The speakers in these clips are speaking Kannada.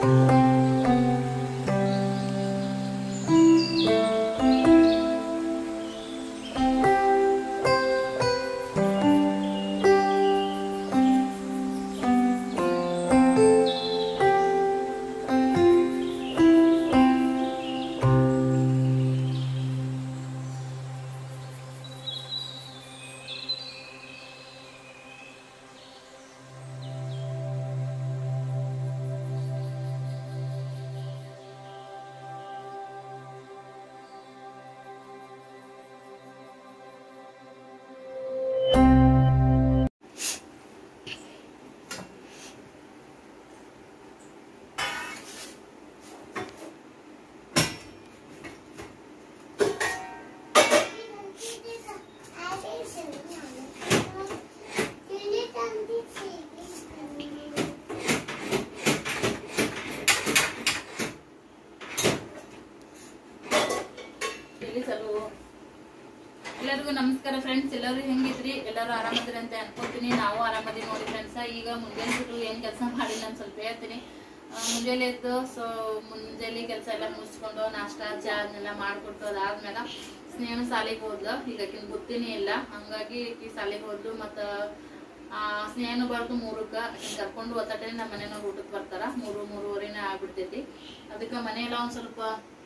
ಇಲ್ಲಿ ಸಲು ಎಲ್ಲರಿಗೂ ನಮಸ್ಕಾರ ಫ್ರೆಂಡ್ಸ್ ಎಲ್ಲರೂ ಹೆಂಗಿದ್ರಿ ಎಲ್ಲರೂ ಆರಾಮದ್ರಿ ಅಂತ ಅನ್ಕೋತೀನಿ ನಾವು ಆರಾಮದಿ ನೋಡಿ ಫ್ರೆಂಡ್ಸ್ ಈಗ ಮುಂಜಾನೆ ಬಿಟ್ಟು ಏನ್ ಕೆಲಸ ಮಾಡಿಲ್ಲ ಅಂತ ಸ್ವಲ್ಪ ಹೇಳ್ತೀನಿ ಆ, ಮುಂಜಾನೆ ಎದ್ದು ಸೊ ಮುಂಜಾನೆ ಕೆಲಸ ಎಲ್ಲ ಮುಗಿಸ್ಕೊಂಡು ನಾಷ್ಟ ಚಾ ಅದನ್ನೆಲ್ಲ ಮಾಡ್ಕೊಟ್ಟು ಅದಾದ್ಮೇಲೆ ಸ್ನೇಹನ ಶಾಲೆಗೆ ಹೋದ್ಲು ಈಗ ಆಕಿನ್ ಬುತ್ತಿನೇ ಇಲ್ಲ ಹಂಗಾಗಿ ಈ ಶಾಲೆಗೆ ಹೋದ್ಲು ಮತ್ತ ಆ ಸ್ನೇಹನು ಬರ್ದು ಮೂರಕ್ಕ ಆಕಿನ್ ಕರ್ಕೊಂಡು ಒತ್ತಟೆ ನಮ್ಮ ಮನೆಯವ್ರು ಊಟಕ್ಕೆ ಬರ್ತಾರ ಮೂರು ಮೂರುವರೆನೇ ಆಗ್ಬಿಡ್ತೈತಿ ಅದಕ್ಕೆ ಮನೆಯೆಲ್ಲ ಒಂದ್ ಸ್ವಲ್ಪ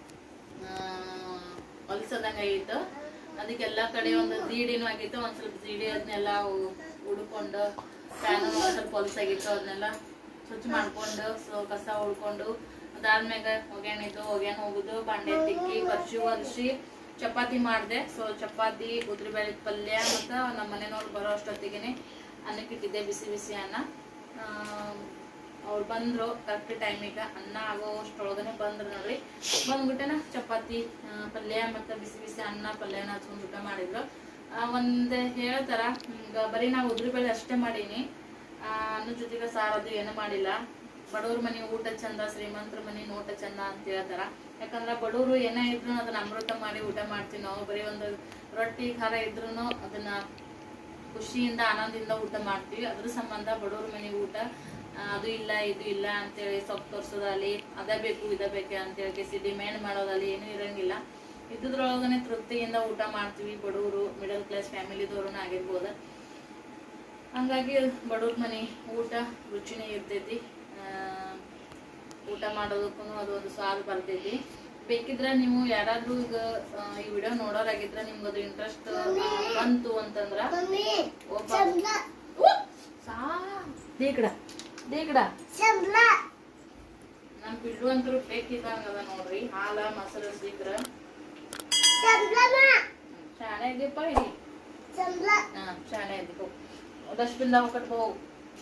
ಹೊಲ್ಸದಂಗ ಆಗಿತ್ತು ಅದಕ್ಕೆಲ್ಲ ಕಡೆ ಒಂದು ಜೀಡಿನೂ ಆಗಿತ್ತು ಒಂದ್ ಸ್ವಲ್ಪ ಜೀಡಿ ಅದನ್ನೆಲ್ಲ ಉಡ್ಕೊಂಡು ಫ್ಯಾನ್ ಒಂದ್ ಸ್ವಲ್ಪ ಹೊಲ್ಸಾಗಿತ್ತು ಅದನ್ನೆಲ್ಲ ಸ್ವಚ್ಛ ಮಾಡ್ಕೊಂಡು ಸೊ ಕಸ ಉಳ್ಕೊಂಡು ಅದಾದ್ಮ್ಯಾಗ ಒಗ್ಯಾಣ ಇತ್ತು ಒಗ್ಯಾಣ ಹೋಗುದು ಬಾಂಡೆ ತಿಕ್ಕಿ ಕರ್ಚಿ ಒರ್ಸಿ ಚಪಾತಿ ಮಾಡಿದೆ ಸೊ ಚಪಾತಿ ಉದ್ರಿಬೇಳೆ ಪಲ್ಯ ಮತ್ತು ನಮ್ಮ ಮನೆಯವ್ರು ಬರೋ ಅಷ್ಟೊತ್ತಿಗೆ ಅನ್ನಕ್ಕೆ ಇಟ್ಟಿದ್ದೆ ಬಿಸಿ ಬಿಸಿ ಅನ್ನ ಆ, ಅವ್ರು ಬಂದ್ರು ಕರೆಕ್ಟ್ ಟೈಮಿಗೆ ಅನ್ನ ಆಗೋಷ್ಟೊಳಗನೆ ಬಂದ್ರು ನೋಡ್ರಿ ಬಂದ್ಬಿಟ್ಟೆನ ಚಪಾತಿ ಆ, ಪಲ್ಯ ಮತ್ತು ಬಿಸಿ ಬಿಸಿ ಅನ್ನ ಪಲ್ಯನ ಹಚ್ಕೊಂಡು ಊಟ ಮಾಡಿದ್ರು ಆ, ಒಂದ್ ಹೇಳ್ತಾರ ಈಗ ಬರೀ ನಾವು ಉದ್ರಿಬೇಳೆ ಅಷ್ಟೇ ಮಾಡೀನಿ ಆ, ಅನ್ನ ಜೊತೆಗೆ ಸಾರದು ಏನು ಮಾಡಿಲ್ಲ ಬಡವ್ರ ಮನೆ ಊಟ ಚಂದ ಶ್ರೀಮಂತರ ಮನೆ ನೋಟ ಚಂದ ಅಂತ ಹೇಳ್ತಾರ ಯಾಕಂದ್ರ ಬಡವರು ಏನೇ ಇದ್ರು ಅದನ್ನ ಅಮೃತ ಮಾಡಿ ಊಟ ಮಾಡ್ತೀವಿ ನಾವು ಬರೀ ಒಂದು ರೊಟ್ಟಿ ಖಾರ ಇದ್ರು ಅದನ್ನ ಖುಷಿಯಿಂದ ಆನಂದದಿಂದ ಊಟ ಮಾಡ್ತೀವಿ ಅದ್ರ ಸಂಬಂಧ ಬಡವ್ರ ಮನೆ ಊಟ ಆ, ಅದು ಇಲ್ಲ ಇದು ಇಲ್ಲ ಅಂತೇಳಿ ಸೊಪ್ಪು ತೋರ್ಸೋದಲ್ಲಿ ಅದ ಬೇಕು ಇದ ಬೇಕು ಅಂತೇಳಿ ಕೇಸಿ ಡಿಮ್ಯಾಂಡ್ ಮಾಡೋದಲ್ಲಿ ಏನೂ ಇರಂಗಿಲ್ಲ ಇದ್ರೊಳಗನೆ ತೃಪ್ತಿಯಿಂದ ಊಟ ಮಾಡ್ತೀವಿ ಬಡವರು ಮಿಡಲ್ ಕ್ಲಾಸ್ ಫ್ಯಾಮಿಲಿದವ್ರನ್ನ ಆಗಿರ್ಬೋದು ಹಂಗಾಗಿ ಬಡವ್ರ ಮನೆ ಊಟ ರುಚಿನೇ ಇರ್ತೈತಿ ಆ, ಊಟ ಮಾಡೋದಕ್ಕೂ ಅದು ಒಂದು ಸ್ವಾದ ಬರ್ತೈತಿ ಬೇಕಿದ್ರೆ ನೀವು ಯಾರಾದ್ರೂ ಈಗ ಆ, ಈ ವಿಡಿಯೋ ನೋಡೋರಾಗಿದ್ರೆ ನಿಮ್ಗೆ ಅದು ಇಂಟ್ರೆಸ್ಟ್ ಬಂತು ಅಂತಂದ್ರ ಒಬ್ಬ ಸಾ ದೇಕಡ ದೇಕಡ ನಮ್ ಬಿಲ್ಲು ಅಂತೂ ಬೇಕಿದ್ದಂಗ ಅದ ನೋಡ್ರಿ ಹಾಲ ಮೊಸರು ಸೀಕ್ರ ಶಾಣೆ ಇದೀಪ ಇಡಿ ಹಾ ಶಾಣೆ ಇದೀಪ ಡಸ್ಟ್ಬಿನ್ ದಾಗ ಕಟ್ಕೋ ಹೋಗು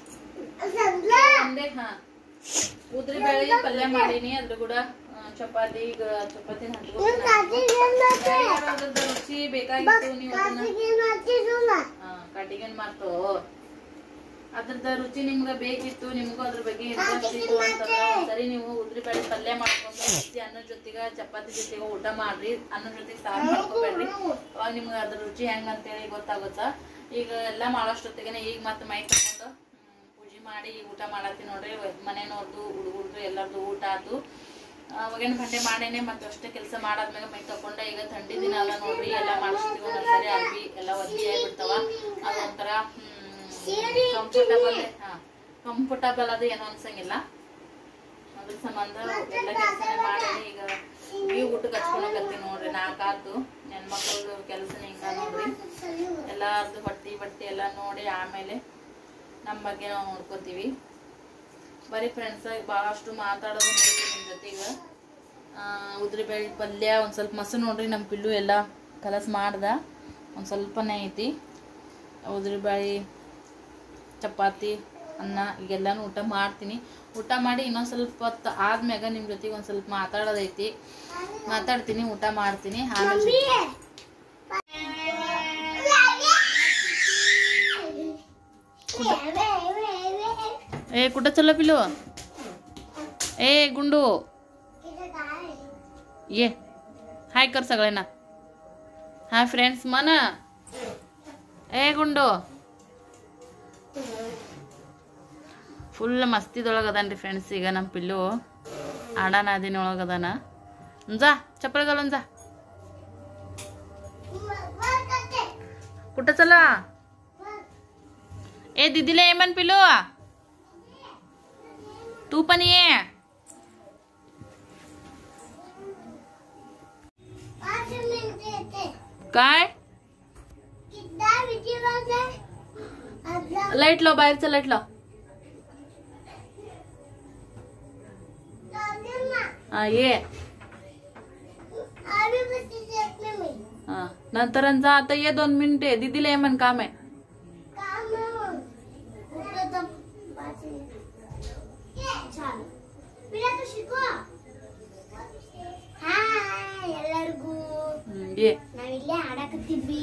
ಒಂದೇ ಹಾ ಉದ್ರಿ ಬೇಳೆ ಪಲ್ಯ ಮಾಡೀನಿ ಅದ್ರ ಕೂಡ ಆ, ಚಪಾತಿ ಈಗ ಚಪಾತಿ ಅದ್ರದ್ದು ರುಚಿ ಬೇಕಾಗಿತ್ತು ನೀವು ಅದನ್ನ ಕಟ್ಟಿಗೆನ್ ಮಾತು ಅದ್ರದ ರುಚಿ ನಿಮ್ಗ ಬೇಕಿತ್ತು ನಿಮ್ಗೂ ಅದ್ರ ಬಗ್ಗೆ ಇಂಟ್ರೆಸ್ಟ್ ಇತ್ತು ಅಂತಂದ್ರ ಸರಿ ನೀವು ಉದ್ರಿ ಬೇಳೆ ಪಲ್ಯ ಮಾಡ್ಕೊಂಡು ಬಿಸಿ ಅನ್ನದ ಜೊತೆಗ ಚಪಾತಿ ಜೊತೆಗ ಊಟ ಮಾಡ್ರಿ ಅನ್ನದ ಜೊತೆಗೆ ಸಾರು ಮಾಡ್ಕೋಬೇಡ್ರಿ ಅವಾಗ ನಿಮ್ಗ ಅದ್ರ ರುಚಿ ಹೆಂಗ್ ಅಂತೇಳಿ ಗೊತ್ತಾಗುತ್ತ ಈಗ ಎಲ್ಲಾ ಮಾಡೋಷ್ಟೊತ್ತಿಗೆನೆ ಈಗ ಮತ್ತೆ ಮೈ ತಗೊಂಡು ಹ್ಮ್, ಪೂಜೆ ಮಾಡಿ ಈಗ ಊಟ ಮಾಡತ್ತಿ ನೋಡ್ರಿ ಮನೆನವ್ರದ್ದು ಹುಡುಗರ್ದು ಎಲ್ಲರದು ಊಟ ಆತು ಅವಾಗೇನು ಬಂಡೆ ಮಾಡೇನೆ ಮತ್ತೆ ಅಷ್ಟೇ ಕೆಲಸ ಮಾಡಾದ್ಮೇಲೆ ಮೈ ತಕೊಂಡೆ ಈಗ ಥಂಡಿ ದಿನ ಅಲ್ಲ ನೋಡ್ರಿ ಎಲ್ಲ ಮಾಡಿಸ್ತೀವಿ ಒಂದೊಂದ್ಸರಿ ಅರ್ಬಿ ಎಲ್ಲ ಒದ್ದಿ ಆಗ್ಬಿಡ್ತಾವ ಅದೊಂಥರ ಕಂಫರ್ಟಬಲ್ ಹಾ ಕಂಫರ್ಟಬಲ್ ಅದು ಏನೋ ಅನ್ಸಂಗಿಲ್ಲ ಅದ್ರ ಸಂಬಂಧ ಎಲ್ಲ ಕೆಲಸನೇ ಮಾಡಿ ಈಗ ಈ ಊಟಕ್ಕೆ ಹಚ್ಕೊಳಕತ್ತೀನಿ ನೋಡ್ರಿ ನಾಲ್ಕಾತು ಹೆಣ್ಮಕ್ಳದು ಕೆಲಸನೇ ಹಿಂಗ ನೋಡ್ರಿ ಎಲ್ಲಾರ್ದು ಹೊಟ್ಟಿ ಬಟ್ಟಿ ಎಲ್ಲ ನೋಡಿ ಆಮೇಲೆ ನಮ್ಮ ಬಗ್ಗೆ ನಾವು ನೋಡ್ಕೋತೀವಿ ಬರೀ ಫ್ರೆಂಡ್ಸ್ ಭಾಳಷ್ಟು ಮಾತಾಡೋದು ನೋಡ್ರಿ ನಿಮ್ಮ ಜೊತೆಗೆ ಉದ್ರಿ ಬೇಳೆ ಪಲ್ಯ ಒಂದು ಸ್ವಲ್ಪ ಮೊಸರು ನೋಡ್ರಿ ನಮ್ಮ ಪಿಲ್ಲು ಎಲ್ಲ ಕಲಸ್ ಮಾಡ್ದ ಒಂದು ಸ್ವಲ್ಪನೇ ಐತಿ ಉದ್ರಿ ಬೇಳೆ ಚಪಾತಿ ಅನ್ನ ಈಗೆಲ್ಲಾನು ಊಟ ಮಾಡ್ತೀನಿ ಊಟ ಮಾಡಿ ಇನ್ನೊಂದು ಸ್ವಲ್ಪ ಹೊತ್ತು ಆದ್ಮ್ಯಾಗ ನಿಮ್ಮ ಜೊತೆಗೆ ಒಂದು ಸ್ವಲ್ಪ ಮಾತಾಡೋದೈತಿ ಮಾತಾಡ್ತೀನಿ ಊಟ ಮಾಡ್ತೀನಿ ಆಮೇಲೆ ಏ ಕುಟ ಚಲೋ ಪಿಲು ए गुंडू ये हाय कर सगळ्यांना हाय फ्रेंड्स म्हणा ए गुंडू ಫುಲ್ ಮಸ್ತಿದೊಳಗೆ ಅದಾನ ರೀ ಫ್ರೆಂಡ್ಸ್ ಈಗ ನಮ್ಮ ಪಿಲ್ಲು ಆಡಾನ ಅದಿನ ಒಳಗೆ ಅದಾನ ಜಾ ಚಪ್ಪಲ್ಗಲ್ಲ ಜಾ कुठं चला ए दीदीला ये म्हण पिलू तू पण ये काय लाईट लाव बाहेरचं लाईट लाव हा ये हा नंतर जा आता ये दोन मिनिटे दीदीला ये म्हण काम आहे ಎಲ್ಲರಿಗೂ हम्म, ये ನಾವಿಲ್ಲೇ ಆಡಕತ್ತಿದ್ವಿ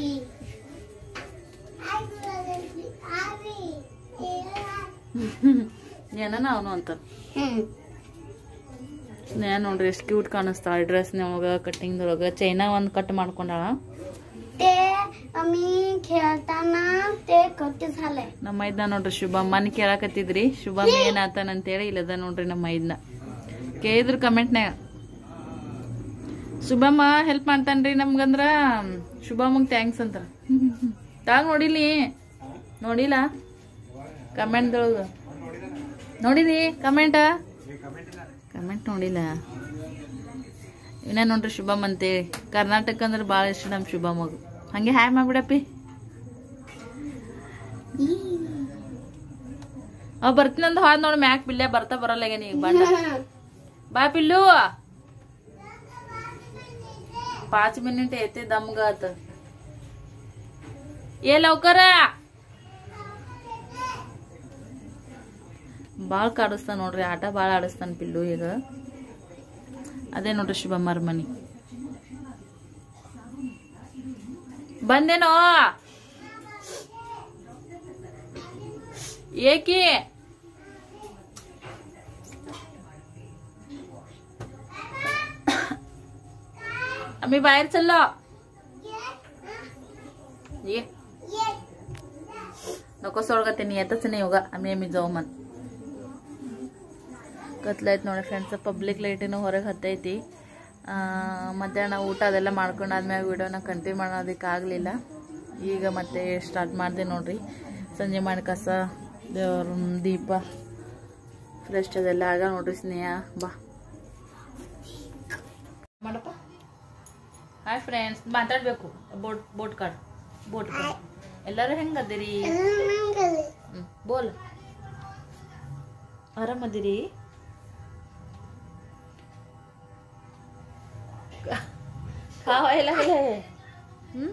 ಏನ ಅವನು ಅಂತ ಸ್ನೇಹ ನೋಡ್ರಿ ಎಷ್ಟು ಕ್ಯೂಟ್ ಕಾಣಿಸ್ತಾಳ ಡ್ರೆಸ್ನೊಳಗ ಕಟ್ಟಿಂಗ್ದೊಳಗ ಚೈನಾ ಒಂದ್ ಕಟ್ ಮಾಡ್ಕೊಂಡಾಳ ते आम्ही खेळताना ते कट झालंय ನಮ್ಮ ಮೈದ್ನ ನೋಡ್ರಿ ಶುಭಮ್ಮನ ಕೇಳಾಕತ್ತಿದ್ರಿ ಶುಭಮ್ ಏನಾತನ ಅಂತೇಳಿ ಇಲ್ಲದ ನೋಡ್ರಿ ನಮ್ಮ ಮೈದ್ನ ಕೇಳಿದ್ರು ಕಮೆಂಟ್ನ್ಯಾಗ ಶುಭಮ್ಮ ಹೆಲ್ಪ್ ಮಾಡ್ತಾನ್ರಿ ನಮ್ಗಂದ್ರ ಶುಭಮ್ಮಗ್ ಥ್ಯಾಂಕ್ಸ್ ಅಂತಾರ ತಾಗ ನೋಡಿಲಿ ನೋಡಿಲ್ಲ ಕಮೆಂಟ್ದೊಳಗ ನೋಡಿದಿ ಕಮೆಂಟ ಕಮೆಂಟ್ ನೋಡಿಲ್ಲ ಇವನ ನೋಡ್ರಿ ಶುಭಮ್ ಅಂತೇಳಿ ಕರ್ನಾಟಕ ಅಂದ್ರೆ ಭಾಳ ಇಷ್ಟ ನಮ್ಮ ಶುಭಮ್ಮಗ್ ಹಂಗೆ ಹಾಯ್ ಮಾಡ್ಬಿಡಪ್ಪಿ ಅವ್ ಬರ್ತೀನಂದ ಹಾದ್ ನೋಡ್ ಮ್ಯಾಕ್ ಪಿಲ್ಲೆ ಬರ್ತಾ ಬರಲ್ಲ ಈಗ ನೀ ಬಂಡ ಬಾ ಪಿಲ್ಲು पाच मिनिट येते दमगात ये लवकर ಬಾಳ್ ಕಾಡಿಸ್ತಾನ ನೋಡ್ರಿ ಆಟ ಭಾಳ ಆಡಿಸ್ತಾನ ಪಿಲ್ಲು ಈಗ ಅದೇ ನೋಡ್ರಿ ಶುಭಮ್ಮರ ಮನಿ ಬಂದೇನೋ ಏಕಿ आम्ही बाहेर चाललो ये नको सोडगा त्यांनी येतच नाही होगा आम्ही आम्ही जाऊ मन ಕತ್ಲೈತ್ ನೋಡಿ ಫ್ರೆಂಡ್ಸ್ ಪಬ್ಲಿಕ್ ಲೈಟಿನ ಹೊರಗೆ ಹತ್ತೈತಿ ಆ, ಮಧ್ಯಾಹ್ನ ಊಟ ಅದೆಲ್ಲ ಮಾಡ್ಕೊಂಡಾದ್ಮ್ಯಾಗ ವಿಡಿಯೋನ ಕಂಟಿನ್ಯೂ ಮಾಡೋದಕ್ಕೆ ಆಗಲಿಲ್ಲ ಈಗ ಮತ್ತೆ ಸ್ಟಾರ್ಟ್ ಮಾಡಿದೆ ನೋಡ್ರಿ ಸಂಜೆ ಮಾಡಿ ಕಸ ದೇವ್ರ ದೀಪ ಫ್ರೆಶ್ ಅದೆಲ್ಲ ಆಗ ನೋಡ್ರಿ ಸ್ನೇಹ ಬಾ ಮಾಡಪ್ಪ ಹಾಯ್ ಫ್ರೆಂಡ್ಸ್ ಮಾತಾಡ್ಬೇಕು boat boat card boat card ಎಲ್ಲರೂ ಹೆಂಗದಿರಿ ಹ್ಮ್ ಬೋಲ್ ಆರಾಮದಿರಿ ಖಾವಾಯಿಲ್ಲ ಹ್ಮ್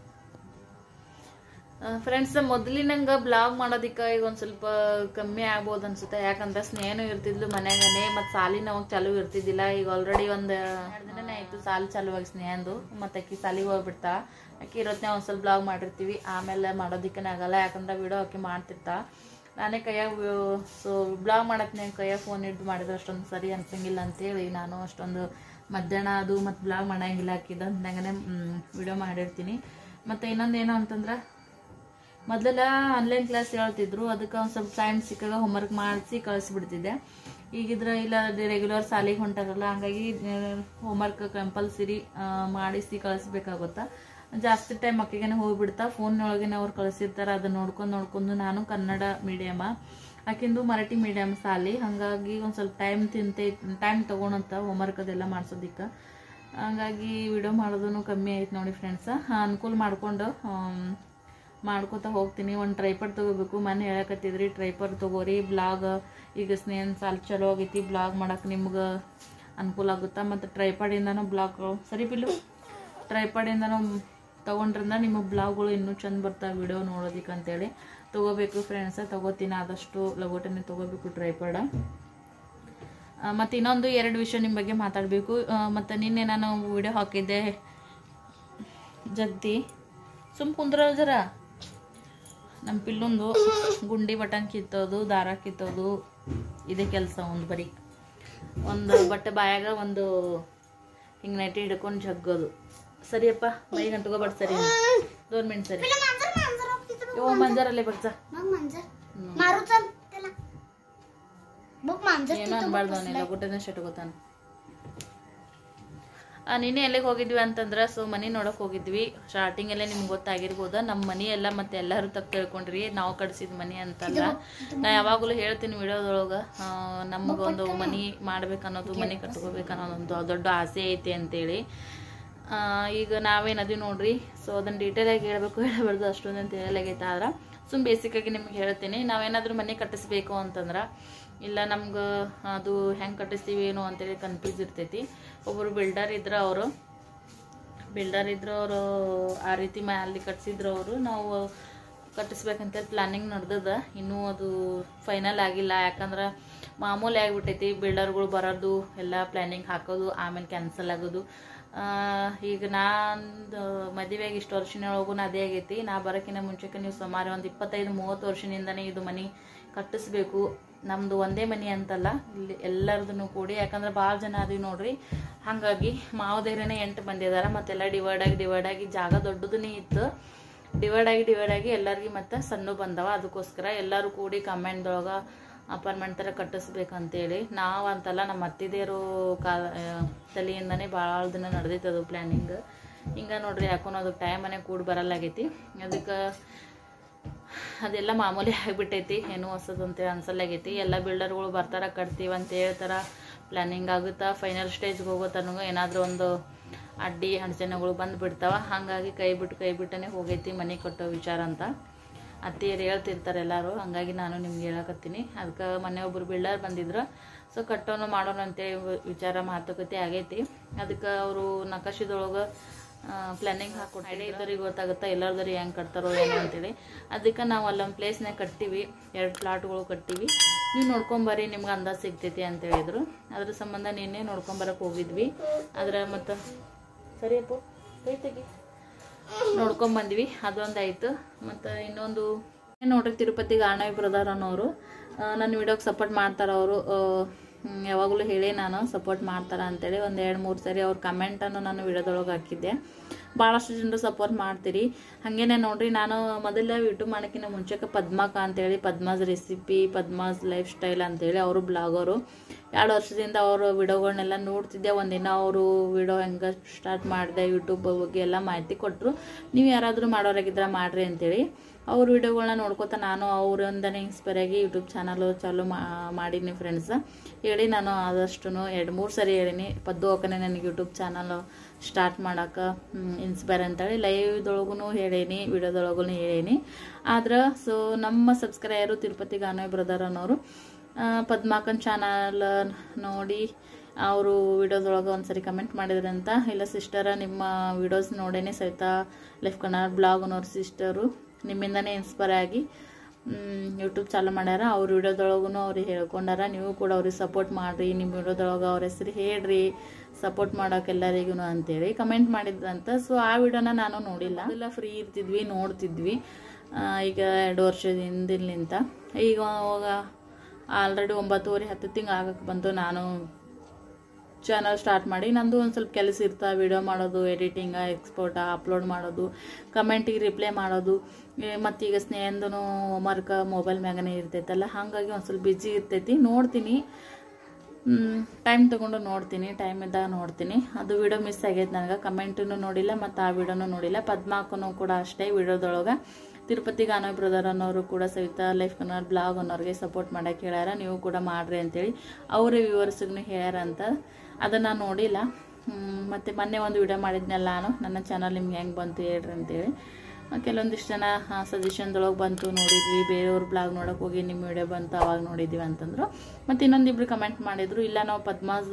ಫ್ರೆಂಡ್ಸ್ ಮೊದಲಿನಂಗ ಬ್ಲಾಗ್ ಮಾಡೋದಿಕ್ಕ ಈಗ ಒಂದ್ ಸ್ವಲ್ಪ ಕಮ್ಮಿ ಆಗ್ಬೋದು ಅನ್ಸುತ್ತೆ ಯಾಕಂದ್ರೆ ಸ್ನೇಹನೂ ಇರ್ತಿದ್ಲು ಮನ್ಯಾಗನೆ ಮತ್ ಸಾಲಿನ ಅವಾಗ ಚಾಲು ಇರ್ತಿದ್ದಿಲ್ಲ ಈಗ ಆಲ್ರೆಡಿ ಒಂದ್ ಎರಡ್ ದಿನನೇ ಆಯ್ತು ಸಾಲಿ ಚಾಲುವಾಗಿ ಸ್ನೇಹಂದು ಮತ್ತೆ ಅಕ್ಕಿ ಸಾಲಿಗೆ ಹೋಗ್ಬಿಡ್ತಾ ಅಕ್ಕಿ ಇರೋತ್ನೇ ಒಂದ್ ಸ್ವಲ್ಪ ಬ್ಲಾಗ್ ಮಾಡಿರ್ತೀವಿ ಆಮೇಲೆ ಮಾಡೋದಿಕ್ಕನೇ ಆಗಲ್ಲ ಯಾಕಂದ್ರೆ ವಿಡಿಯೋ ಅಕ್ಕಿ ಮಾಡ್ತಿರ್ತಾ ನಾನೇ ಕೈಯಾಗ ಸೊ ಬ್ಲಾಗ್ ಮಾಡತ್ನೇ ಕೈಯಾಗ ಫೋನ್ ಹಿಡ್ದು ಮಾಡಿದ್ರೆ ಅಷ್ಟೊಂದು ಸರಿ ಅನ್ಸಂಗಿಲ್ಲ ಅಂತೇಳಿ ನಾನು ಅಷ್ಟೊಂದು ಮಧ್ಯಾಹ್ನ ಅದು ಮತ್ತು ಬ್ಲಾಗ್ ಮಾಡಂಗಿಲ್ಲ ಹಾಕಿದಂಗೆ ವಿಡಿಯೋ ಮಾಡಿರ್ತೀನಿ ಮತ್ತು ಇನ್ನೊಂದು ಏನು ಅಂತಂದ್ರೆ ಮೊದಲೆಲ್ಲ ಆನ್ಲೈನ್ ಕ್ಲಾಸ್ ಹೇಳ್ತಿದ್ರು ಅದಕ್ಕೆ ಒಂದು ಸ್ವಲ್ಪ ಟೈಮ್ ಸಿಕ್ಕಾಗ ಹೋಮ್ವರ್ಕ್ ಮಾಡಿಸಿ ಕಳಿಸ್ಬಿಡ್ತಿದ್ದೆ ಈಗಿದ್ರೆ ಇಲ್ಲ ರೆಗ್ಯುಲರ್ ಸಾಲಿಗೆ ಹೊಂಟಾರಲ್ಲ ಹಂಗಾಗಿ ಹೋಮ್ವರ್ಕ್ ಕಂಪಲ್ಸರಿ ಮಾಡಿಸಿ ಕಳಿಸ್ಬೇಕಾಗುತ್ತಾ ಜಾಸ್ತಿ ಟೈಮ್ ಅಕ್ಕಿಗೆ ಹೋಗ್ಬಿಡ್ತಾ ಫೋನ್ನೊಳಗೆ ಅವ್ರು ಕಳಿಸಿರ್ತಾರೆ ಅದನ್ನ ನೋಡ್ಕೊಂಡು ನೋಡ್ಕೊಂಡು ನಾನು ಕನ್ನಡ ಮೀಡಿಯಮ ಆಕಿಂದು ಮರಾಠಿ ಮೀಡಿಯಮ್ ಸಾಲಿ ಹಾಗಾಗಿ ಒಂದು ಸ್ವಲ್ಪ ಟೈಮ್ ತಿಂತೈ ಟೈಮ್ ತೊಗೊಳಂತ ಹೋಮ್ವರ್ಕ್ ಅದೆಲ್ಲ ಮಾಡ್ಸೋದಿಕ್ಕೆ ಹಂಗಾಗಿ ವಿಡಿಯೋ ಮಾಡೋದು ಕಮ್ಮಿ ಆಯ್ತು ನೋಡಿ ಫ್ರೆಂಡ್ಸ ಅನುಕೂಲ ಮಾಡಿಕೊಂಡು ಮಾಡ್ಕೋತಾ ಹೋಗ್ತೀನಿ ಒಂದು ಟ್ರೈಪರ್ ತೊಗೋಬೇಕು ಮನೆ ಹೇಳಕತ್ತಿದ್ರಿ ಟ್ರೈಪರ್ ತೊಗೋರಿ ಬ್ಲಾಗ್ ಈಗ ಸ್ನೇಹನ್ ಸಾಲ್ ಚಲೋ ಆಗೈತಿ ಬ್ಲಾಗ್ ಮಾಡಕ್ಕೆ ನಿಮ್ಗೆ ಅನುಕೂಲ ಆಗುತ್ತಾ ಮತ್ತು ಟ್ರೈಪಾಡಿಂದನೂ ಬ್ಲಾಗ್ ಸರಿ ಬಿಲ್ಲು ಟ್ರೈಪಾಡಿಂದನೂ ತೊಗೊಂಡ್ರಿಂದ ನಿಮ್ಮ ಬ್ಲಾಗ್ಗಳು ಇನ್ನೂ ಚಂದ ಬರ್ತಾವೆ ವಿಡಿಯೋ ನೋಡೋದಿಕ್ಕೆ ಅಂತೇಳಿ ತೊಗೋಬೇಕು ಫ್ರೆಂಡ್ಸ ತೊಗೋತೀನಿ ಆದಷ್ಟು ಲಗೋಟನೆ ತೊಗೋಬೇಕು ಟ್ರೈಪಾಡ ಮತ್ತು ಇನ್ನೊಂದು ಎರಡು ವಿಷಯ ನಿಮ್ಮ ಬಗ್ಗೆ ಮಾತಾಡಬೇಕು ಮತ್ತು ನಿನ್ನೆ ನಾನು ವಿಡಿಯೋ ಹಾಕಿದ್ದೆ ಜಗ್ದಿ ಸುಮ್ ಕುಂದ್ರ ಜರ ನಮ್ಮ ಪಿಲ್ಲೊಂದು ಗುಂಡಿ ಬಟನ್ ಕಿತ್ತೋದು ದಾರ ಕಿತ್ತೋದು ಇದೇ ಕೆಲಸ ಒಂದು ಬರೀ ಒಂದು ಬಟ್ಟೆ ಬಾಯಾಗ ಒಂದು ಹಿಂಗೆ ನೈಟಿ ಹಿಡ್ಕೊಂಡು ಜಗ್ಗೋದು ಸರಿಯಪ್ಪ ಮೈ ಗಂಟುಗೋಬಾರ್ದು ಸರಿ ದೋನ್ ಮಿನಿಟ್ ಸರಿ मांजर मांजर होती तर ಯೋ ಮಂಜರಲ್ಲೇ ಬರ್ತಾ मग मांजर मारू चल त्याला ಅನ್ಸತ್ತಿತ್ತು ಏನೋ ಅನ್ಬಾರ್ದು ಅವನಿಲ್ಲ ಗುಡ್ಡನ ಶಟ್ಕೋತಾನ ನಿನ್ನೆ ಎಲ್ಲಿಗೆ ಹೋಗಿದ್ವಿ ಅಂತಂದ್ರೆ ಸೊ ಮನೆ ನೋಡಕ್ ಹೋಗಿದ್ವಿ ಸ್ಟಾರ್ಟಿಂಗ್ ಅಲ್ಲೇ ನಿಮ್ಗೆ ಗೊತ್ತಾಗಿರ್ಬೋದ ನಮ್ಮ ಮನಿ ಎಲ್ಲ ಮತ್ತೆ ಎಲ್ಲರೂ ತಪ್ಪು ತಿಳ್ಕೊಂಡ್ರಿ ನಾವು ಕಟ್ಸಿದ ಮನಿ ಅಂತಲ್ಲ ನಾ ಯಾವಾಗಲೂ ಹೇಳ್ತೀನಿ ವಿಡಿಯೋದೊಳಗೆ ನಮಗೊಂದು ಮನಿ ಮಾಡ್ಬೇಕನ್ನೋದು ಮನಿ ಕಟ್ಕೋಬೇಕನ್ನೋದೊಂದು ದೊಡ್ಡ ಆಸೆ ಐತಿ ಅಂತೇಳಿ ಆ, ಈಗ ನಾವೇನು ಅದೀವಿ ನೋಡ್ರಿ ಸೊ ಅದನ್ನ ಡೀಟೇಲಾಗಿ ಹೇಳ್ಬೇಕು ಹೇಳಬಾರ್ದು ಅಷ್ಟೊಂದು ಅಂತ ಹೇಳಲಾಗೈತೆ ಆದ್ರೆ ಸುಮ್ ಬೇಸಿಕ್ಕಾಗಿ ನಿಮ್ಗೆ ಹೇಳ್ತೀನಿ ನಾವೇನಾದ್ರೂ ಮನೆ ಕಟ್ಟಿಸ್ಬೇಕು ಅಂತಂದ್ರೆ ಇಲ್ಲ ನಮ್ಗೆ ಅದು ಹೆಂಗೆ ಕಟ್ಟಿಸ್ತೀವಿ ಏನೋ ಅಂತೇಳಿ ಕನ್ಫ್ಯೂಸ್ ಇರ್ತೈತಿ ಒಬ್ಬರು ಬಿಲ್ಡರ್ ಇದ್ರೆ ಅವರು ಬಿಲ್ಡರ್ ಇದ್ರು ಅವರು ಆ ರೀತಿ ಮ ಅಲ್ಲಿ ಕಟ್ಸಿದ್ರು ಅವರು ನಾವು ಕಟ್ಟಿಸ್ಬೇಕಂತ ಪ್ಲಾನಿಂಗ್ ನಡೆದದ ಇನ್ನೂ ಅದು ಫೈನಲ್ ಆಗಿಲ್ಲ ಯಾಕಂದ್ರೆ ಮಾಮೂಲಿ ಆಗಿಬಿಟ್ಟೈತಿ ಬಿಲ್ಡರ್ಗಳು ಬರೋದು ಎಲ್ಲ ಪ್ಲ್ಯಾನಿಂಗ್ ಹಾಕೋದು ಆಮೇಲೆ ಕ್ಯಾನ್ಸಲ್ ಆಗೋದು ಆ, ಈಗ ನಂದು ಮದುವೆಗೆ ಇಷ್ಟು ವರ್ಷನೊಳಗೂ ಅದೇ ಆಗೈತಿ ನಾ ಬರೋಕ್ಕಿಂತ ಮುಂಚೆಗೆ ನೀವು ಸುಮಾರು ಒಂದು ಇಪ್ಪತ್ತೈದು ಮೂವತ್ತು ವರ್ಷದಿಂದನೇ ಇದು ಮನೆ ಕಟ್ಟಿಸ್ಬೇಕು ನಮ್ದು ಒಂದೇ ಮನೆ ಅಂತಲ್ಲ ಇಲ್ಲಿ ಎಲ್ಲರದನ್ನು ಕೂಡಿ ಯಾಕಂದ್ರೆ ಭಾಳ ಜನ ಅದೀವಿ ನೋಡ್ರಿ ಹಾಗಾಗಿ ಮಾವದೇರನೇ ಎಂಟು ಮಂದಿ ಅದಾರ ಮತ್ತೆಲ್ಲ ಡಿವೈಡ್ ಆಗಿ ಡಿವೈಡ್ ಆಗಿ ಜಾಗ ದೊಡ್ಡದನೇ ಇತ್ತು ಡಿವೈಡ್ ಆಗಿ ಡಿವೈಡ್ ಆಗಿ ಎಲ್ಲರಿಗೆ ಮತ್ತೆ ಸಣ್ಣ ಬಂದವ ಅದಕ್ಕೋಸ್ಕರ ಎಲ್ಲರೂ ಕೂಡಿ ಕಮೆಂಟ್ದೊಳಗೆ ಅಪಾರ್ಟ್ಮೆಂಟ್ ಥರ ಕಟ್ಟಿಸ್ಬೇಕಂತೇಳಿ ನಾವು ಅಂತಲ್ಲ ನಮ್ಮ ಅತ್ತಿದೇರು ಕಾಲ ಆ, ತಲೆಯಿಂದನೇ ಭಾಳ ದಿನ ನಡೆದೈತೆ ಅದು ಪ್ಲ್ಯಾನಿಂಗ್ ಹಿಂಗೆ ನೋಡ್ರಿ ಯಾಕೋ ಅದಕ್ಕೆ ಟೈಮ್ ಮನೆ ಕೂಡಿ ಬರಲ್ಲಾಗೈತಿ ಅದಕ್ಕೆ ಅದೆಲ್ಲ ಮಾಮೂಲಿ ಆಗಿಬಿಟ್ಟೈತಿ ಏನೂ ಹೊಸದಂತೇಳಿ ಅನ್ಸಲ್ಲಾಗೈತಿ ಎಲ್ಲ ಬಿಲ್ಡರ್ಗಳು ಬರ್ತಾರ ಕಟ್ತೀವಿ ಅಂತ ಹೇಳ್ತಾರ ಪ್ಲ್ಯಾನಿಂಗ್ ಆಗುತ್ತಾ ಫೈನಲ್ ಸ್ಟೇಜ್ಗೆ ಹೋಗೋ ತನಕ ಏನಾದರೂ ಒಂದು ಅಡ್ಡಿ ಅಡಚಣೆಗಳು ಬಂದು ಬಿಡ್ತಾವ ಹಾಗಾಗಿ ಕೈ ಬಿಟ್ಟು ಕೈ ಬಿಟ್ಟನೆ ಹೋಗೈತಿ ಮನೆ ಕಟ್ಟೋ ವಿಚಾರ ಅಂತ ಅತ್ತಿಯರು ಹೇಳ್ತಿರ್ತಾರೆ ಎಲ್ಲರೂ ಹಂಗಾಗಿ ನಾನು ನಿಮ್ಗೆ ಹೇಳಕತ್ತೀನಿ ಅದಕ್ಕೆ ಮೊನ್ನೆ ಒಬ್ಬರು ಬಿಲ್ಡರ್ ಬಂದಿದ್ರು ಸೊ ಕಟ್ಟೋನು ಮಾಡೋಣ ಅಂತೇಳಿ ವಿಚಾರ ಮಾತುಕತೆ ಆಗೈತಿ ಅದಕ್ಕೆ ಅವರು ನಕಾಶಿದೊಳಗೆ ಪ್ಲಾನಿಂಗ್ ಹಾಕೊಂಡು ಐಡಿಯಾ ಇದ್ದವ್ರಿಗೆ ಗೊತ್ತಾಗುತ್ತಾ ಎಲ್ಲರದವ್ರಿಗೆ ಹೆಂಗೆ ಕಟ್ತಾರೋ ಏನೋ ಅಂತೇಳಿ ಅದಕ್ಕೆ ನಾವು ಅಲ್ಲೊಂದು ಪ್ಲೇಸ್ನಾಗ ಕಟ್ತೀವಿ ಎರಡು ಪ್ಲಾಟ್ಗಳು ಕಟ್ತೀವಿ ನೀವು ನೋಡ್ಕೊಂಬರ್ರಿ ನಿಮ್ಗೆ ಅಂದಾಜು ಸಿಗ್ತೈತಿ ಅಂತ ಹೇಳಿದ್ರು ಅದ್ರ ಸಂಬಂಧ ನಿನ್ನೆ ನೋಡ್ಕೊಂಬರಕ್ಕೆ ಹೋಗಿದ್ವಿ ಅದ್ರ ಮತ್ತು ಸರಿಯಪ್ಪ ಕೈ ತೆಗಿ ನೋಡ್ಕೊಂಡ್ ಬಂದ್ವಿ ಅದೊಂದು ಆಯ್ತು ಮತ್ತು ಇನ್ನೊಂದು ಏನ್ ನೋಡ್ರಿ ತಿರುಪತಿ ಗಾಣವಿ ಬ್ರದರ್ ಅನ್ನೋರು ನನ್ನ ವಿಡಿಯೋಗೆ ಸಪೋರ್ಟ್ ಮಾಡ್ತಾರೆ ಅವರು ಯಾವಾಗಲೂ ಹೇಳಿ ನಾನು ಸಪೋರ್ಟ್ ಮಾಡ್ತಾರೆ ಅಂತೇಳಿ ಒಂದು ಎರಡು ಮೂರು ಸರಿ ಅವ್ರ ಕಮೆಂಟನ್ನು ನಾನು ವಿಡಿಯೋದೊಳಗೆ ಹಾಕಿದ್ದೆ ಭಾಳಷ್ಟು ಜನರು ಸಪೋರ್ಟ್ ಮಾಡ್ತೀರಿ ಹಾಗೇನೆ ನೋಡ್ರಿ ನಾನು ಮೊದಲ ಯೂಟ್ಯೂಬ್ ಮಾಡೋಕ್ಕಿಂತ ಮುಂಚೆಗೆ ಪದ್ಮಾಕ ಅಂತೇಳಿ Padma's recipe Padma's lifestyle ಅಂತೇಳಿ ಅವರು ಬ್ಲಾಗರು ಎರಡು ವರ್ಷದಿಂದ ಅವರು ವಿಡಿಯೋಗಳನ್ನೆಲ್ಲ ನೋಡ್ತಿದ್ದೆ ಒಂದಿನ ಅವರು ವಿಡಿಯೋ ಹೆಂಗೆ ಸ್ಟಾರ್ಟ್ ಮಾಡಿದೆ ಯೂಟ್ಯೂಬ್ ಬಗ್ಗೆ ಎಲ್ಲ ಮಾಹಿತಿ ಕೊಟ್ಟರು ನೀವು ಯಾರಾದರೂ ಮಾಡೋರಾಗಿದ್ರೆ ಮಾಡ್ರಿ ಅಂತೇಳಿ ಅವ್ರ ವಿಡಿಯೋಗಳನ್ನ ನೋಡ್ಕೊತ ನಾನು ಅವರಿಂದನೇ ಇನ್ಸ್ಪೈರ್ ಆಗಿ ಯೂಟ್ಯೂಬ್ ಚಾನಲು ಚಾಲು ಮಾಡೀನಿ ಫ್ರೆಂಡ್ಸ್ ಹೇಳಿ ನಾನು ಆದಷ್ಟು ಎರಡು ಮೂರು ಸರಿ ಹೇಳೀನಿ ಪದ್ದು ಅಕ್ಕನೇ ನನಗೆ ಯೂಟ್ಯೂಬ್ ಚಾನಲ್ ಸ್ಟಾರ್ಟ್ ಮಾಡೋಕೆ ಇನ್ಸ್ಪೈರ್ ಅಂತೇಳಿ ಲೈವ್ದೊಳಗೂ ಹೇಳೀನಿ ವಿಡಿಯೋದೊಳಗೂ ಹೇಳೀನಿ ಆದ್ರೆ ಸೊ ನಮ್ಮ ಸಬ್ಸ್ಕ್ರೈಬರು ತಿರುಪತಿ ಗಾನವಿ ಬ್ರದರ್ ಅನ್ನೋರು ಆ, ಪದ್ಮಾಕನ್ ಚಾನಲ್ ನೋಡಿ ಅವರು ವಿಡಿಯೋದೊಳಗೆ ಒಂದ್ಸರಿ ಕಮೆಂಟ್ ಮಾಡಿದ್ರಂತ ಇಲ್ಲ ಸಿಸ್ಟರ ನಿಮ್ಮ ವಿಡಿಯೋಸ್ ನೋಡೇನೆ ಸಹಿತ ಲೈಫ್ ಕನ್ನಡ ಬ್ಲಾಗ್ ಅನ್ನೋರು ಸಿಸ್ಟರು ನಿಮ್ಮಿಂದನೇ ಇನ್ಸ್ಪೈರ್ ಆಗಿ ಯೂಟ್ಯೂಬ್ ಚಾಲು ಮಾಡ್ಯಾರ ಅವ್ರ ವಿಡಿಯೋದೊಳಗೂ ಅವ್ರಿಗೆ ಹೇಳ್ಕೊಂಡಾರ ನೀವು ಕೂಡ ಅವ್ರಿಗೆ ಸಪೋರ್ಟ್ ಮಾಡಿರಿ ನಿಮ್ಮ ವಿಡಿಯೋದೊಳಗೆ ಅವ್ರ ಹೆಸರು ಹೇಳ್ರಿ ಸಪೋರ್ಟ್ ಮಾಡೋಕೆ ಎಲ್ಲರಿಗೂ ಅಂತೇಳಿ ಕಮೆಂಟ್ ಮಾಡಿದ್ರಂತ ಸೊ ಆ ವಿಡಿಯೋನ ನಾನು ನೋಡಿಲ್ಲ ಎಲ್ಲ ಫ್ರೀ ಇರ್ತಿದ್ವಿ ನೋಡ್ತಿದ್ವಿ ಆ, ಈಗ ಎರಡು ವರ್ಷದ ಹಿಂದಿನಿಂದ ಈಗ ಅವಾಗ ಆಲ್ರೆಡಿ ಒಂಬತ್ತುವರೆ ಹತ್ತು ತಿಂಗಳು ಆಗಕ್ಕೆ ಬಂತು ನಾನು ಚಾನಲ್ ಸ್ಟಾರ್ಟ್ ಮಾಡಿ ನಂದು ಒಂದು ಸ್ವಲ್ಪ ಕೆಲಸ ಇರ್ತಾ ವಿಡಿಯೋ ಮಾಡೋದು ಎಡಿಟಿಂಗ ಎಕ್ಸ್ಪೋರ್ಟ ಅಪ್ಲೋಡ್ ಮಾಡೋದು ಕಮೆಂಟಿಗೆ ರಿಪ್ಲೈ ಮಾಡೋದು ಮತ್ತೀಗ ಸ್ನೇಹಂದೂ ಹೋಮ್ವರ್ಕ ಮೊಬೈಲ್ ಮ್ಯಾಗನೇ ಇರ್ತೈತಲ್ಲ ಹಾಗಾಗಿ ಒಂದು ಸ್ವಲ್ಪ ಬ್ಯುಸಿ ಇರ್ತೈತಿ ನೋಡ್ತೀನಿ ಟೈಮ್ ತೊಗೊಂಡು ನೋಡ್ತೀನಿ ಟೈಮ್ ಇದ್ದಾಗ ನೋಡ್ತೀನಿ ಅದು ವಿಡಿಯೋ ಮಿಸ್ ಆಗೈತೆ ನನಗೆ ಕಮೆಂಟನ್ನು ನೋಡಿಲ್ಲ ಮತ್ತು ಆ ವಿಡಿಯೋನು ನೋಡಿಲ್ಲ ಪದ್ಮಾಕನು ಕೂಡ ಅಷ್ಟೇ ವಿಡಿಯೋದೊಳಗೆ ತಿರುಪತಿ ಗಾನವಿ ಬ್ರದರ್ ಅನ್ನೋರು ಕೂಡ ಸಹಿತ ಲೈಫ್ ಕನ್ನಡ ಬ್ಲಾಗ್ ಅನ್ನೋರಿಗೆ ಸಪೋರ್ಟ್ ಮಾಡೋಕೆ ಹೇಳ್ಯಾರ ನೀವು ಕೂಡ ಮಾಡ್ರಿ ಅಂತೇಳಿ ಅವರೇ ವ್ಯೂವರ್ಸ್ಗೂ ಹೇಳ್ಯಾರ ಅಂತ ಅದನ್ನು ನೋಡಿಲ್ಲ ಹ್ಮ್, ಮತ್ತೆ ಮೊನ್ನೆ ಒಂದು ವಿಡಿಯೋ ಮಾಡಿದ್ನಲ್ಲ ನಾನು ನನ್ನ ಚಾನಲ್ ನಿಮ್ಗೆ ಹೆಂಗೆ ಬಂತು ಹೇಳ್ರಿ ಅಂತೇಳಿ ಆ, ಕೆಲವೊಂದಿಷ್ಟು ಜನ ಸಜೆಷನ್ದೊಳಗೆ ಬಂತು ನೋಡಿದ್ವಿ ಬೇರೆಯವ್ರ ಬ್ಲಾಗ್ ನೋಡೋಕೆ ಹೋಗಿ ನಿಮ್ಮ ವಿಡಿಯೋ ಬಂತು ಅವಾಗ ನೋಡಿದ್ವಿ ಅಂತಂದ್ರು ಮತ್ತು ಇನ್ನೊಂದಿಬ್ರು ಕಮೆಂಟ್ ಮಾಡಿದರು ಇಲ್ಲ ನಾವು ಪದ್ಮಾಸ್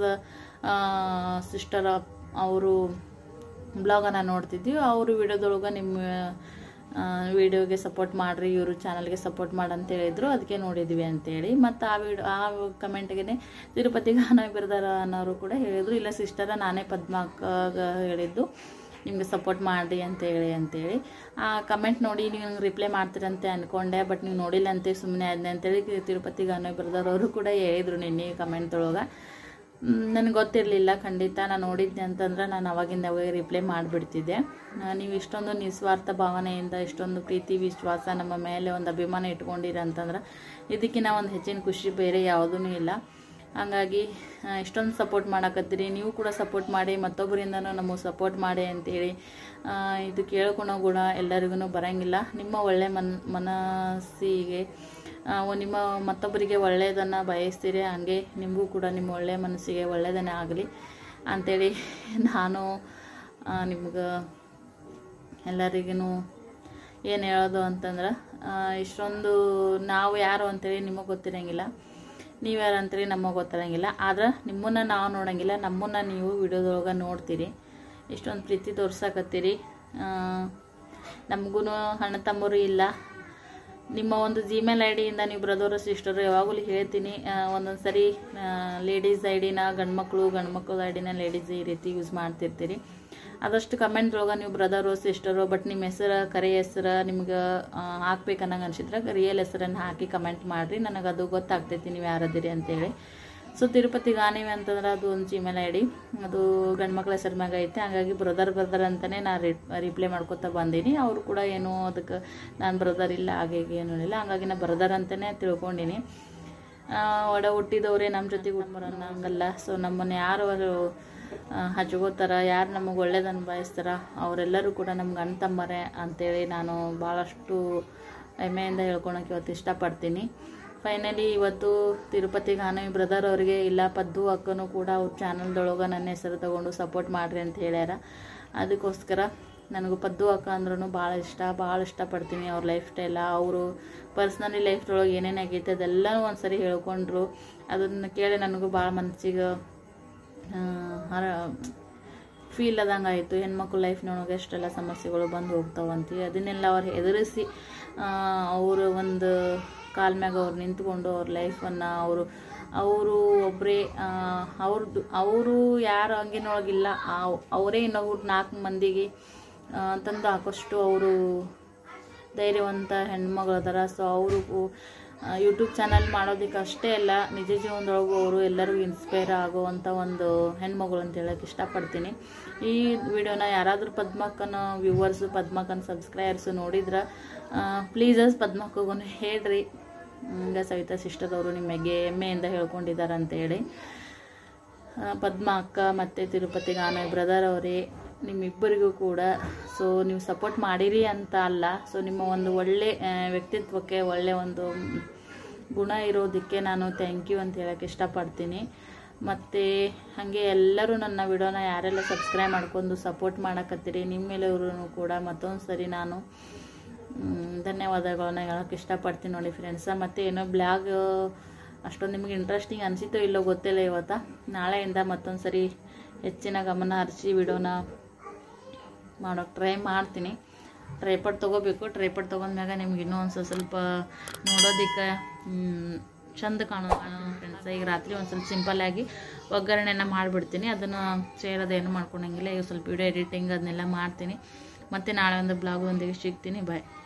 ಸಿಸ್ಟರ್ ಅವರು ಬ್ಲಾಗನ್ನು ನೋಡ್ತಿದ್ವಿ ಅವರು ವಿಡಿಯೋದೊಳಗೆ ನಿಮ್ಮ ವಿಡಿಯೋಗೆ ಸಪೋರ್ಟ್ ಮಾಡಿರಿ ಇವರು ಚಾನಲ್ಗೆ ಸಪೋರ್ಟ್ ಮಾಡಂತ ಹೇಳಿದ್ರು ಅದಕ್ಕೆ ನೋಡಿದ್ವಿ ಅಂತೇಳಿ ಮತ್ತು ಆ ವಿಡಿಯೋ ಆ ಕಮೆಂಟ್ಗೆ ತಿರುಪತಿ ಗಾನ ಬಿರ್ದಾರ ಅನ್ನೋರು ಕೂಡ ಹೇಳಿದರು ಇಲ್ಲ ಸಿಸ್ಟರ ನಾನೇ ಪದ್ಮಾಕಾಗ ಹೇಳಿದ್ದು ನಿಮ್ಗೆ ಸಪೋರ್ಟ್ ಮಾಡಿರಿ ಅಂತ ಹೇಳಿ ಅಂತೇಳಿ ಆ ಕಮೆಂಟ್ ನೋಡಿ ನೀವು ನಂಗೆ ರಿಪ್ಲೈ ಮಾಡ್ತೀರಂತೆ ಅಂದ್ಕೊಂಡೆ ಬಟ್ ನೀವು ನೋಡಿಲ್ಲ ಅಂತೆ ಸುಮ್ಮನೆ ಅದನ್ನೇ ಅಂತೇಳಿ ತಿರುಪತಿ ಗಾನ ಬಿರ್ದಾರ್ ಅವರು ಕೂಡ ಹೇಳಿದರು ನಿನ್ನೆ ಕಮೆಂಟ್ದೊಳಗೆ ನನಗೆ ಗೊತ್ತಿರಲಿಲ್ಲ ಖಂಡಿತ ನಾನು ನೋಡಿದ್ದೆ ಅಂತಂದ್ರೆ ನಾನು ಅವಾಗಿಂದ ಅವಾಗ ರಿಪ್ಲೈ ಮಾಡಿಬಿಡ್ತಿದ್ದೆ ನೀವು ಇಷ್ಟೊಂದು ನಿಸ್ವಾರ್ಥ ಭಾವನೆಯಿಂದ ಇಷ್ಟೊಂದು ಪ್ರೀತಿ ವಿಶ್ವಾಸ ನಮ್ಮ ಮೇಲೆ ಒಂದು ಅಭಿಮಾನ ಇಟ್ಕೊಂಡಿರ ಅಂತಂದ್ರೆ ಇದಕ್ಕಿಂತ ಒಂದು ಹೆಚ್ಚಿನ ಖುಷಿ ಬೇರೆ ಯಾವುದೂ ಇಲ್ಲ ಹಂಗಾಗಿ ಆ, ಇಷ್ಟೊಂದು ಸಪೋರ್ಟ್ ಮಾಡಕತ್ತೀರಿ ನೀವು ಕೂಡ ಸಪೋರ್ಟ್ ಮಾಡಿ ಮತ್ತೊಬ್ಬರಿಂದನೂ ನಮಗೆ ಸಪೋರ್ಟ್ ಮಾಡಿ ಅಂತೇಳಿ ಆ, ಇದು ಕೇಳ್ಕೊಳೋ ಗುಣ ಎಲ್ಲರಿಗೂ ಬರೋಂಗಿಲ್ಲ ನಿಮ್ಮ ಒಳ್ಳೆ ಮನ್ ಮನಸ್ಸಿಗೆ ಆ, ಒ- ನಿಮ್ಮ ಮತ್ತೊಬ್ಬರಿಗೆ ಒಳ್ಳೆಯದನ್ನು ಬಯಸ್ತೀರಿ ಹಾಗೆ ನಿಮಗೂ ಕೂಡ ನಿಮ್ಮ ಒಳ್ಳೆಯ ಮನಸ್ಸಿಗೆ ಒಳ್ಳೆಯದನ್ನೇ ಆಗಲಿ ಅಂಥೇಳಿ ನಾನು ನಿಮ್ಗೆ ಎಲ್ಲರಿಗೂ ಏನು ಹೇಳೋದು ಅಂತಂದ್ರೆ ಆ, ಇಷ್ಟೊಂದು ನಾವು ಯಾರು ಅಂತೇಳಿ ನಿಮಗೆ ಗೊತ್ತಿರಂಗಿಲ್ಲ ನೀವು ಯಾರು ಅಂತೇಳಿ ನಮಗೆ ಗೊತ್ತಿರಂಗಿಲ್ಲ ಆದ್ರೆ ನಿಮ್ಮನ್ನು ನಾವು ನೋಡಂಗಿಲ್ಲ ನಮ್ಮನ್ನು ನೀವು ವಿಡಿಯೋದೊಳಗೆ ನೋಡ್ತೀರಿ ಇಷ್ಟೊಂದು ಪ್ರೀತಿ ತೋರ್ಸಕತ್ತೀರಿ ನಮಗೂ ಅಣ್ಣ ತಮ್ಮರು ಇಲ್ಲ ನಿಮ್ಮ ಒಂದು ಜಿಮೇಲ್ ಐ ಡಿಯಿಂದ ನೀವು ಬ್ರದರು ಸಿಸ್ಟರು ಯಾವಾಗಲೂ ಹೇಳ್ತೀನಿ ಒಂದೊಂದು ಸರಿ ಲೇಡೀಸ್ ಐ ಡಿನ ಗಂಡ್ಮಕ್ಳು ಗಂಡ್ಮಕ್ಳು ಐ ಡಿನ ಲೇಡೀಸ್ ಈ ರೀತಿ ಯೂಸ್ ಮಾಡ್ತಿರ್ತೀರಿ ಆದಷ್ಟು ಕಮೆಂಟ್ದೊಳಗೆ ನೀವು ಬ್ರದರು ಸಿಸ್ಟರು ಬಟ್ ನಿಮ್ಮ ಹೆಸರು ಕರೆ ಹೆಸರು ನಿಮ್ಗೆ ಹಾಕ್ಬೇಕನ್ನಂಗೆ ಅನ್ಸಿದ್ರೆ ರಿಯಲ್ ಹೆಸರನ್ನು ಹಾಕಿ ಕಮೆಂಟ್ ಮಾಡಿರಿ ನನಗೆ ಅದು ಗೊತ್ತಾಗ್ತೈತಿ ನೀವು ಯಾರದಿರಿ ಅಂತೇಳಿ ಸೊ ತಿರುಪತಿ ಗಾನಿವಿ ಅಂತಂದ್ರೆ ಅದು ಒಂದು ಜಿಮೇಲ್ ಐ ಡಿ ಅದು ಗಂಡ್ಮಕ್ಳ ಹೆಸರು ಮ್ಯಾಗ ಐತೆ ಹಾಗಾಗಿ ಬ್ರದರ್ ಬ್ರದರ್ ಅಂತಲೇ ನಾನು ರಿಪ್ಲೈ ಮಾಡ್ಕೊತಾ ಬಂದೀನಿ ಅವರು ಕೂಡ ಏನು ಅದಕ್ಕೆ ನಾನು ಬ್ರದರ್ ಇಲ್ಲ ಹಾಗೆ ಹೀಗೆ ಏನೂ ಇಲ್ಲ ಹಾಗಾಗಿ ನಾನು ಬ್ರದರ್ ಅಂತಲೇ ತಿಳ್ಕೊಂಡಿನಿ ಆ, ಒಡ ಹುಟ್ಟಿದವರೇ ನಮ್ಮ ಜೊತೆಗೆ ಹುಟ್ಟಬರೋಣ ಹಂಗಲ್ಲ ಸೊ ನಮ್ಮನ್ನು ಯಾರು ಅವರು ಹಚ್ಕೋತಾರ ಯಾರು ನಮಗೆ ಒಳ್ಳೇದನ್ನು ಬಯಸ್ತಾರ ಅವರೆಲ್ಲರೂ ಕೂಡ ನಮ್ಗೆ ಅಣ್ಣ ತಮ್ಮರೇ ಅಂತೇಳಿ ನಾನು ಭಾಳಷ್ಟು ಹೆಮ್ಮೆಯಿಂದ ಹೇಳ್ಕೊಳಕ್ಕೆ ಇವತ್ತು ಇಷ್ಟಪಡ್ತೀನಿ ಫೈನಲಿ ಇವತ್ತು ತಿರುಪತಿ ಗಾನವಿ ಬ್ರದರ್ ಅವರಿಗೆ ಇಲ್ಲ ಪದ್ದು ಅಕ್ಕನೂ ಕೂಡ ಅವ್ರ ಚಾನಲ್ದೊಳಗೆ ನನ್ನ ಹೆಸರು ತಗೊಂಡು ಸಪೋರ್ಟ್ ಮಾಡಿರಿ ಅಂತ ಹೇಳ್ಯಾರ ಅದಕ್ಕೋಸ್ಕರ ನನಗೂ ಪದ್ದು ಅಕ್ಕ ಅಂದ್ರೂ ಭಾಳ ಇಷ್ಟ ಭಾಳ ಇಷ್ಟಪಡ್ತೀನಿ ಅವ್ರ ಲೈಫ್ ಸ್ಟೈಲ ಅವರು ಪರ್ಸ್ನಲಿ ಲೈಫ್ದೊಳಗೆ ಏನೇನು ಆಗೈತೆ ಅದೆಲ್ಲನೂ ಒಂದು ಸರಿ ಹೇಳ್ಕೊಂಡ್ರು ಅದನ್ನು ಕೇಳಿ ನನಗೂ ಭಾಳ ಮನಸ್ಸಿಗೆ ಫೀಲ್ ಆದಂಗೆ ಆಯಿತು ಹೆಣ್ಮಕ್ಳು ಲೈಫ್ನೊಳಗೆ ಎಷ್ಟೆಲ್ಲ ಸಮಸ್ಯೆಗಳು ಬಂದು ಹೋಗ್ತಾವಂತಿ ಅದನ್ನೆಲ್ಲ ಅವ್ರು ಎದುರಿಸಿ ಅವರು ಒಂದು ಕಾಲ ಮ್ಯಾಗ ಅವ್ರು ನಿಂತ್ಕೊಂಡು ಅವ್ರ ಲೈಫನ್ನು ಅವರು ಅವರು ಒಬ್ಬರೇ ಅವ್ರದ್ದು ಅವರು ಯಾರು ಹಂಗಿನೊಳಗಿಲ್ಲ ಅವರೇ ಇನ್ನೊಬ್ರು ನಾಲ್ಕು ಮಂದಿಗೆ ಆ, ತಂದು ಹಾಕೋಷ್ಟು ಅವರು ಧೈರ್ಯವಂತ ಹೆಣ್ಮಗಳು ಅದಾರ ಸೊ ಅವರು ಯೂಟ್ಯೂಬ್ ಚಾನಲ್ ಮಾಡೋದಕ್ಕೆ ಅಷ್ಟೇ ಅಲ್ಲ ನಿಜ ಜೀವನದೊಳಗೂ ಅವರು ಎಲ್ಲರಿಗೂ ಇನ್ಸ್ಪೈರ್ ಆಗುವಂಥ ಒಂದು ಹೆಣ್ಮಗಳು ಅಂತ ಹೇಳಕ್ಕೆ ಇಷ್ಟಪಡ್ತೀನಿ ಈ ವಿಡಿಯೋನ ಯಾರಾದರೂ ಪದ್ಮಕ್ಕನ ವ್ಯೂವರ್ಸು ಪದ್ಮಕ್ಕನ ಸಬ್ಸ್ಕ್ರೈಬರ್ಸು ನೋಡಿದ್ರೆ ಪ್ಲೀಸಸ್ ಪದ್ಮಕ್ಕಗೂ ಹೇಳ್ರಿ ಹಂಗೆ ಸವಿತಾ ಸಿಸ್ಟರ್ ಅವರು ನಿಮಗೆ ಹೆಮ್ಮೆಯಿಂದ ಹೇಳ್ಕೊಂಡಿದ್ದಾರೆ ಅಂತೇಳಿ ಆ, ಪದ್ಮ ಅಕ್ಕ ಮತ್ತು ತಿರುಪತಿ ಗಾನ ಬ್ರದರ್ ಅವರೇ ನಿಮ್ಮಿಬ್ಬರಿಗೂ ಕೂಡ ಸೊ ನೀವು ಸಪೋರ್ಟ್ ಮಾಡಿರಿ ಅಂತ ಅಲ್ಲ ಸೊ ನಿಮ್ಮ ಒಂದು ಒಳ್ಳೆ ಆ, ವ್ಯಕ್ತಿತ್ವಕ್ಕೆ ಒಳ್ಳೆ ಒಂದು ಮ್, ಗುಣ ಇರೋದಕ್ಕೆ ನಾನು ಥ್ಯಾಂಕ್ ಯು ಅಂತ ಹೇಳಕ್ಕೆ ಇಷ್ಟಪಡ್ತೀನಿ ಮತ್ತು ಹಾಗೆ ಎಲ್ಲರೂ ನನ್ನ ವಿಡಿಯೋನ ಯಾರೆಲ್ಲ ಸಬ್ಸ್ಕ್ರೈಬ್ ಮಾಡ್ಕೊಂಡು ಸಪೋರ್ಟ್ ಮಾಡಕತ್ತೀರಿ ನಿಮ್ಮೆಲ್ಲರೂ ಕೂಡ ಮತ್ತೊಂದು ಸರಿ ನಾನು ಮ್, ಧನ್ಯವಾದಗಳನ್ನ ಹೇಳೋಕ್ಕೆ ಇಷ್ಟಪಡ್ತೀನಿ ನೋಡಿ ಫ್ರೆಂಡ್ಸ ಮತ್ತು ಏನೋ ಬ್ಲಾಗ್ ಅಷ್ಟೊಂದು ನಿಮಗೆ ಇಂಟ್ರೆಸ್ಟಿಂಗ್ ಅನಿಸಿತೋ ಇಲ್ಲೋ ಗೊತ್ತಿಲ್ಲ ಇವತ್ತು ನಾಳೆಯಿಂದ ಮತ್ತೊಂದು ಸರಿ ಹೆಚ್ಚಿನ ಗಮನ ಹರಿಸಿ ವಿಡಿಯೋನ ಮಾಡೋಕ್ಕೆ ಟ್ರೈ ಮಾಡ್ತೀನಿ ಟ್ರೈಪಡ್ ತೊಗೋಬೇಕು ಟ್ರೈಪಡ್ ತೊಗೊಂಡ್ಮ್ಯಾಗ ನಿಮ್ಗೆ ಇನ್ನೂ ಒಂದು ಸ್ವಲ್ಪ ಸ್ವಲ್ಪ ನೋಡೋದಕ್ಕೆ ಮ್, ಚಂದ ಕಾಣೋ ಫ್ರೆಂಡ್ಸ್ ಈಗ ರಾತ್ರಿ ಒಂದು ಸ್ವಲ್ಪ ಸಿಂಪಲ್ಲಾಗಿ ಒಗ್ಗರಣೆನ ಮಾಡಿಬಿಡ್ತೀನಿ ಅದನ್ನು ಸೇರೋದೇನು ಮಾಡ್ಕೊಳಂಗಿಲ್ಲ ಈಗ ಸ್ವಲ್ಪ ವಿಡಿಯೋ ಎಡಿಟಿಂಗ್ ಅದನ್ನೆಲ್ಲ ಮಾಡ್ತೀನಿ ಮತ್ತು ನಾಳೆ ಒಂದು ಬ್ಲಾಗ್ ಒಂದಿಗೆ ಸಿಗ್ತೀನಿ ಬಾಯ್